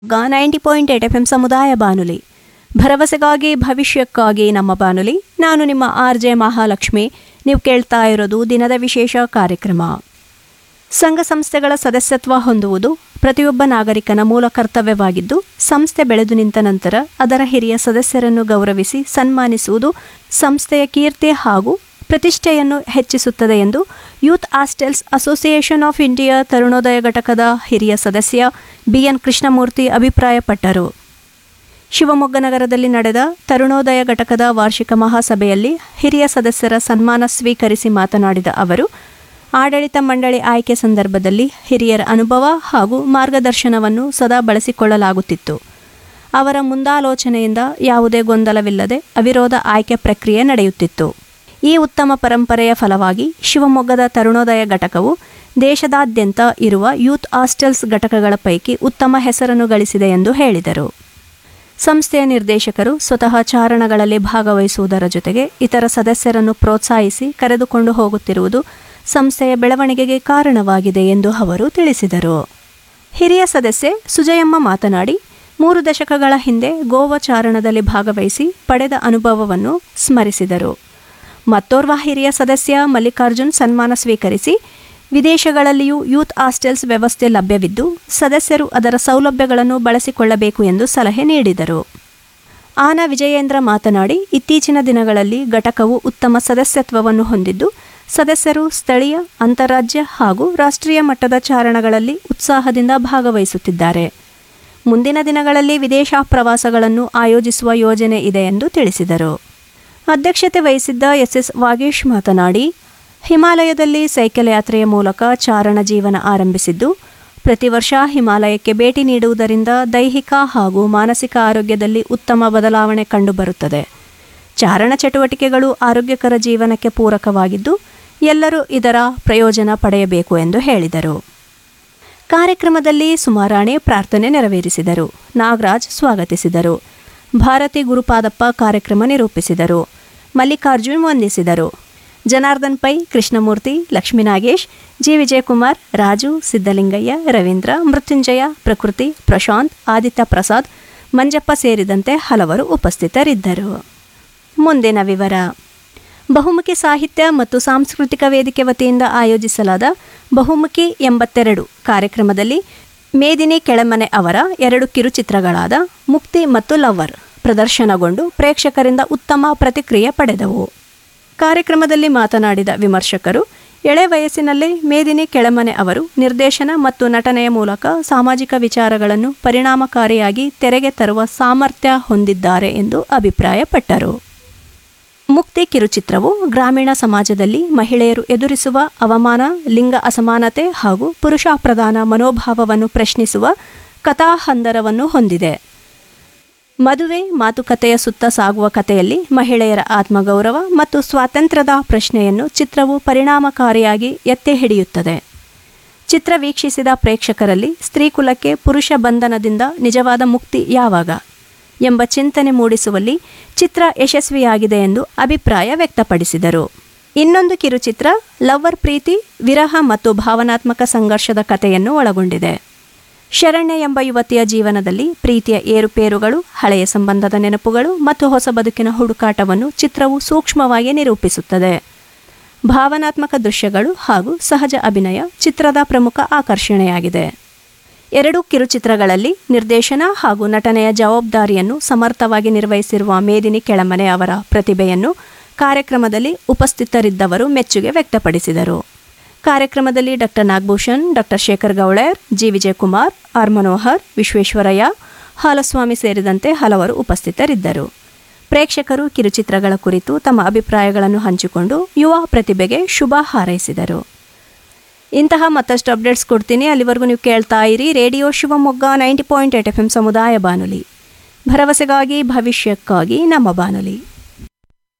ಗ ninety point eight FM ಎಂ ಸಮುದಾಯ ಬಾನುಲಿ ಭರವಸೆಗಾಗಿ ಭವಿಷ್ಯಕ್ಕಾಗಿ ನಮ್ಮ ಬಾನುಲಿ ನಾನು ನಿಮ್ಮ ಆರ್ ಜೆ ಮಹಾಲಕ್ಷ್ಮಿ ನೀವು ಕೇಳ್ತಾ ಇರೋದು ದಿನದ ವಿಶೇಷ ಕಾರ್ಯಕ್ರಮ ಸಂಘ ಸಂಸ್ಥೆಗಳ ಸದಸ್ಯತ್ವ ಹೊಂದುವುದು ಪ್ರತಿಯೊಬ್ಬ ನಾಗರಿಕನ ಮೂಲ ಕರ್ತವ್ಯವಾಗಿದ್ದು ಸಂಸ್ಥೆ ಬೆಳೆದು ನಿಂತ ನಂತರ ಅದರ ಹಿರಿಯ ಸದಸ್ಯರನ್ನು ಗೌರವಿಸಿ ಸನ್ಮಾನಿಸುವುದು ಸಂಸ್ಥೆಯ ಕೀರ್ತಿ ಹಾಗೂ ಪ್ರತಿಷ್ಠೆಯನ್ನು ಹೆಚ್ಚಿಸುತ್ತದೆ ಎಂದು youth hostels association of India ತರುಣೋದಯ ಘಟಕದ ಹಿರಿಯ ಸದಸ್ಯ ಬಿಎನ್ ಕೃಷ್ಣಮೂರ್ತಿ ಅಭಿಪ್ರಾಯಪಟ್ಟರು ಶಿವಮೊಗ್ಗ ನಗರದಲ್ಲಿ ನಡೆದ ತರುಣೋದಯ ಘಟಕದ ವಾರ್ಷಿಕ ಮಹಾಸಭೆಯಲ್ಲಿ ಹಿರಿಯ ಸದಸ್ಯರ ಸನ್ಮಾನ ಸ್ವೀಕರಿಸಿ ಮಾತನಾಡಿದ ಅವರು ಆಡಳಿತ ಮಂಡಳಿ ಆಯ್ಕೆ ಸಂದರ್ಭದಲ್ಲಿ ಹಿರಿಯರ ಅನುಭವ ಹಾಗೂ ಮಾರ್ಗದರ್ಶನವನ್ನು ಸದಾ ಬಳಸಿಕೊಳ್ಳಲಾಗುತ್ತಿತ್ತು ಅವರ ಮುಂದಾಲೋಚನೆಯಿಂದ ಯಾವುದೇ ಗೊಂದಲವಿಲ್ಲದೆ ಅವಿರೋಧ ಆಯ್ಕೆ ಪ್ರಕ್ರಿಯೆ ನಡೆಯುತ್ತಿತ್ತು ಈ ಉತ್ತಮ ಪರಂಪರೆಯ ಫಲವಾಗಿ ಶಿವಮೊಗ್ಗದ ತರುಣೋದಯ ಘಟಕವು ದೇಶದಾದ್ಯಂತ ಇರುವ ಯೂತ್ ಹಾಸ್ಟೆಲ್ಸ್ ಘಟಕಗಳ ಪೈಕಿ ಉತ್ತಮ ಹೆಸರನ್ನು ಗಳಿಸಿದೆ ಎಂದು ಹೇಳಿದರು ಸಂಸ್ಥೆಯ ನಿರ್ದೇಶಕರು ಸ್ವತಃ ಚಾರಣಗಳಲ್ಲಿ ಭಾಗವಹಿಸುವುದರ ಜೊತೆಗೆ ಇತರ ಸದಸ್ಯರನ್ನು ಪ್ರೋತ್ಸಾಹಿಸಿ ಕರೆದುಕೊಂಡು ಹೋಗುತ್ತಿರುವುದು ಸಂಸ್ಥೆಯ ಬೆಳವಣಿಗೆಗೆ ಕಾರಣವಾಗಿದೆ ಎಂದು ಅವರು ತಿಳಿಸಿದರು ಹಿರಿಯ ಸದಸ್ಯೆ ಸುಜಯಮ್ಮ ಮಾತನಾಡಿ ಮೂರು ದಶಕಗಳ ಹಿಂದೆ ಗೋವಾ ಚಾರಣದಲ್ಲಿ ಭಾಗವಹಿಸಿ ಪಡೆದ ಅನುಭವವನ್ನು ಸ್ಮರಿಸಿದರು ಮತ್ತೋರ್ವ ಹಿರಿಯ ಸದಸ್ಯ ಮಲ್ಲಿಕಾರ್ಜುನ್ ಸನ್ಮಾನ ಸ್ವೀಕರಿಸಿ ವಿದೇಶಗಳಲ್ಲಿಯೂ ಯೂತ್ ಹಾಸ್ಟೆಲ್ಸ್ ವ್ಯವಸ್ಥೆ ಲಭ್ಯವಿದ್ದು ಸದಸ್ಯರು ಅದರ ಸೌಲಭ್ಯಗಳನ್ನು ಬಳಸಿಕೊಳ್ಳಬೇಕು ಎಂದು ಸಲಹೆ ನೀಡಿದರು ಆನ ವಿಜಯೇಂದ್ರ ಮಾತನಾಡಿ ಇತ್ತೀಚಿನ ದಿನಗಳಲ್ಲಿ ಘಟಕವು ಉತ್ತಮ ಸದಸ್ಯತ್ವವನ್ನು ಹೊಂದಿದ್ದು ಸದಸ್ಯರು ಸ್ಥಳೀಯ ಅಂತಾರಾಜ್ಯ ಹಾಗೂ ರಾಷ್ಟ್ರೀಯ ಮಟ್ಟದ ಚಾರಣಗಳಲ್ಲಿ ಉತ್ಸಾಹದಿಂದ ಭಾಗವಹಿಸುತ್ತಿದ್ದಾರೆ ಮುಂದಿನ ದಿನಗಳಲ್ಲಿ ವಿದೇಶ ಪ್ರವಾಸಗಳನ್ನು ಆಯೋಜಿಸುವ ಯೋಜನೆ ಇದೆ ಎಂದು ತಿಳಿಸಿದರು ಅಧ್ಯಕ್ಷತೆ ವಹಿಸಿದ್ದ ಎಸ್ಎಸ್ ವಾಗೇಶ್ ಮಾತನಾಡಿ ಹಿಮಾಲಯದಲ್ಲಿ ಸೈಕಲ್ ಯಾತ್ರೆಯ ಮೂಲಕ ಚಾರಣ ಜೀವನ ಆರಂಭಿಸಿದ್ದು ಪ್ರತಿ ವರ್ಷ ಹಿಮಾಲಯಕ್ಕೆ ಭೇಟಿ ನೀಡುವುದರಿಂದ ದೈಹಿಕ ಹಾಗೂ ಮಾನಸಿಕ ಆರೋಗ್ಯದಲ್ಲಿ ಉತ್ತಮ ಬದಲಾವಣೆ ಕಂಡುಬರುತ್ತದೆ ಚಾರಣ ಚಟುವಟಿಕೆಗಳು ಆರೋಗ್ಯಕರ ಜೀವನಕ್ಕೆ ಪೂರಕವಾಗಿದ್ದು ಎಲ್ಲರೂ ಇದರ ಪ್ರಯೋಜನ ಪಡೆಯಬೇಕು ಎಂದು ಹೇಳಿದರು ಕಾರ್ಯಕ್ರಮದಲ್ಲಿ ಸುಮಾರಾಣೆ ಪ್ರಾರ್ಥನೆ ನೆರವೇರಿಸಿದರು ನಾಗರಾಜ್ ಸ್ವಾಗತಿಸಿದರು ಭಾರತಿ ಗುರುಪಾದಪ್ಪ ಕಾರ್ಯಕ್ರಮ ನಿರೂಪಿಸಿದರು ಮಲ್ಲಿಕಾರ್ಜುನ್ ವಂದಿಸಿದರು ಜನಾರ್ದನ್ ಪೈ ಕೃಷ್ಣಮೂರ್ತಿ ಲಕ್ಷ್ಮೀನಾಗೇಶ್ ಜಿ ವಿಜಯಕುಮಾರ್ ರಾಜು ಸಿದ್ದಲಿಂಗಯ್ಯ ರವೀಂದ್ರ ಮೃತ್ಯುಂಜಯ ಪ್ರಕೃತಿ ಪ್ರಶಾಂತ್ ಆದಿತ್ಯ ಪ್ರಸಾದ್ ಮಂಜಪ್ಪ ಸೇರಿದಂತೆ ಹಲವರು ಉಪಸ್ಥಿತರಿದ್ದರು ಮುಂದಿನ ವಿವರ ಬಹುಮುಖಿ ಸಾಹಿತ್ಯ ಮತ್ತು ಸಾಂಸ್ಕೃತಿಕ ವೇದಿಕೆ ವತಿಯಿಂದ ಆಯೋಜಿಸಲಾದ ಬಹುಮುಖಿ ಎಂಬತ್ತೆರಡು ಕಾರ್ಯಕ್ರಮದಲ್ಲಿ ಮೇದಿನಿ ಕೆಳಮನೆ ಅವರ ಎರಡು ಕಿರುಚಿತ್ರಗಳಾದ ಮುಕ್ತಿ ಮತ್ತು ಲವ್ವರ್ ಪ್ರದರ್ಶನಗೊಂಡು ಪ್ರೇಕ್ಷಕರಿಂದ ಉತ್ತಮ ಪ್ರತಿಕ್ರಿಯೆ ಪಡೆದವು ಕಾರ್ಯಕ್ರಮದಲ್ಲಿ ಮಾತನಾಡಿದ ವಿಮರ್ಶಕರು ಎಳೆ ವಯಸ್ಸಿನಲ್ಲೇ ಮೇದಿನಿ ಕೆಳಮನೆ ಅವರು ನಿರ್ದೇಶನ ಮತ್ತು ನಟನೆಯ ಮೂಲಕ ಸಾಮಾಜಿಕ ವಿಚಾರಗಳನ್ನು ಪರಿಣಾಮಕಾರಿಯಾಗಿ ತೆರೆಗೆ ತರುವ ಸಾಮರ್ಥ್ಯ ಹೊಂದಿದ್ದಾರೆ ಎಂದು ಅಭಿಪ್ರಾಯಪಟ್ಟರು ಮುಕ್ತಿ ಕಿರುಚಿತ್ರವು ಗ್ರಾಮೀಣ ಸಮಾಜದಲ್ಲಿ ಮಹಿಳೆಯರು ಎದುರಿಸುವ ಅವಮಾನ ಲಿಂಗ ಅಸಮಾನತೆ ಹಾಗೂ ಪುರುಷ ಪ್ರಧಾನ ಮನೋಭಾವವನ್ನು ಪ್ರಶ್ನಿಸುವ ಕಥಾಹಂದರವನ್ನು ಹೊಂದಿದೆ ಮದುವೆ ಮಾತುಕತೆಯ ಸುತ್ತ ಸಾಗುವ ಕಥೆಯಲ್ಲಿ ಮಹಿಳೆಯರ ಆತ್ಮಗೌರವ ಮತ್ತು ಸ್ವಾತಂತ್ರ್ಯದ ಪ್ರಶ್ನೆಯನ್ನು ಚಿತ್ರವು ಪರಿಣಾಮಕಾರಿಯಾಗಿ ಎತ್ತಿ ಹಿಡಿಯುತ್ತದೆ ಚಿತ್ರ ವೀಕ್ಷಿಸಿದ ಪ್ರೇಕ್ಷಕರಲ್ಲಿ ಸ್ತ್ರೀಕುಲಕ್ಕೆ ಪುರುಷ ಬಂಧನದಿಂದ ನಿಜವಾದ ಮುಕ್ತಿ ಯಾವಾಗ ಎಂಬ ಚಿಂತನೆ ಮೂಡಿಸುವಲ್ಲಿ ಚಿತ್ರ ಯಶಸ್ವಿಯಾಗಿದೆ ಎಂದು ಅಭಿಪ್ರಾಯ ವ್ಯಕ್ತಪಡಿಸಿದರು ಇನ್ನೊಂದು ಕಿರುಚಿತ್ರ ಲವ್ವರ್ ಪ್ರೀತಿ ವಿರಹ ಮತ್ತು ಭಾವನಾತ್ಮಕ ಸಂಘರ್ಷದ ಕಥೆಯನ್ನು ಒಳಗೊಂಡಿದೆ ಶರಣ್ಯ ಎಂಬ ಯುವತಿಯ ಜೀವನದಲ್ಲಿ ಪ್ರೀತಿಯ ಏರುಪೇರುಗಳು ಹಳೆಯ ಸಂಬಂಧದ ನೆನಪುಗಳು ಮತ್ತು ಹೊಸ ಬದುಕಿನ ಹುಡುಕಾಟವನ್ನು ಚಿತ್ರವು ಸೂಕ್ಷ್ಮವಾಗಿ ನಿರೂಪಿಸುತ್ತದೆ ಭಾವನಾತ್ಮಕ ದೃಶ್ಯಗಳು ಹಾಗೂ ಸಹಜ ಅಭಿನಯ ಚಿತ್ರದ ಪ್ರಮುಖ ಆಕರ್ಷಣೆಯಾಗಿದೆ ಎರಡು ಕಿರುಚಿತ್ರಗಳಲ್ಲಿ ನಿರ್ದೇಶನ ಹಾಗೂ ನಟನೆಯ ಜವಾಬ್ದಾರಿಯನ್ನು ಸಮರ್ಥವಾಗಿ ನಿರ್ವಹಿಸಿರುವ ಮೇದಿನಿ ಕೆಳಮನೆ ಅವರ ಪ್ರತಿಭೆಯನ್ನು ಕಾರ್ಯಕ್ರಮದಲ್ಲಿ ಉಪಸ್ಥಿತರಿದ್ದವರು ಮೆಚ್ಚುಗೆ ವ್ಯಕ್ತಪಡಿಸಿದರು ಕಾರ್ಯಕ್ರಮದಲ್ಲಿ doctor Nagabhushan doctor Shekhar Gowler G Vijayakumar R Manohar Visvesvaraya Halaswamy ಸೇರಿದಂತೆ ಹಲವರು ಉಪಸ್ಥಿತರಿದ್ದರು ಪ್ರೇಕ್ಷಕರು ಕಿರುಚಿತ್ರಗಳ ಕುರಿತು ತಮ್ಮ ಅಭಿಪ್ರಾಯಗಳನ್ನು ಹಂಚಿಕೊಂಡು ಯುವ ಪ್ರತಿಭೆಗೆ ಶುಭ ಹಾರೈಸಿದರು ಇಂತಹ ಮತ್ತಷ್ಟು ಅಪ್ಡೇಟ್ಸ್ ಕೊಡ್ತೀನಿ ಅಲ್ಲಿವರೆಗೂ ನೀವು ಕೇಳ್ತಾ ಇರಿ radio Shivamogga ninety point eight FM ಎಂ ಸಮುದಾಯ ಬಾನುಲಿ ಭರವಸೆಗಾಗಿ ಭವಿಷ್ಯಕ್ಕಾಗಿ ನಮ್ಮ ಬಾನುಲಿ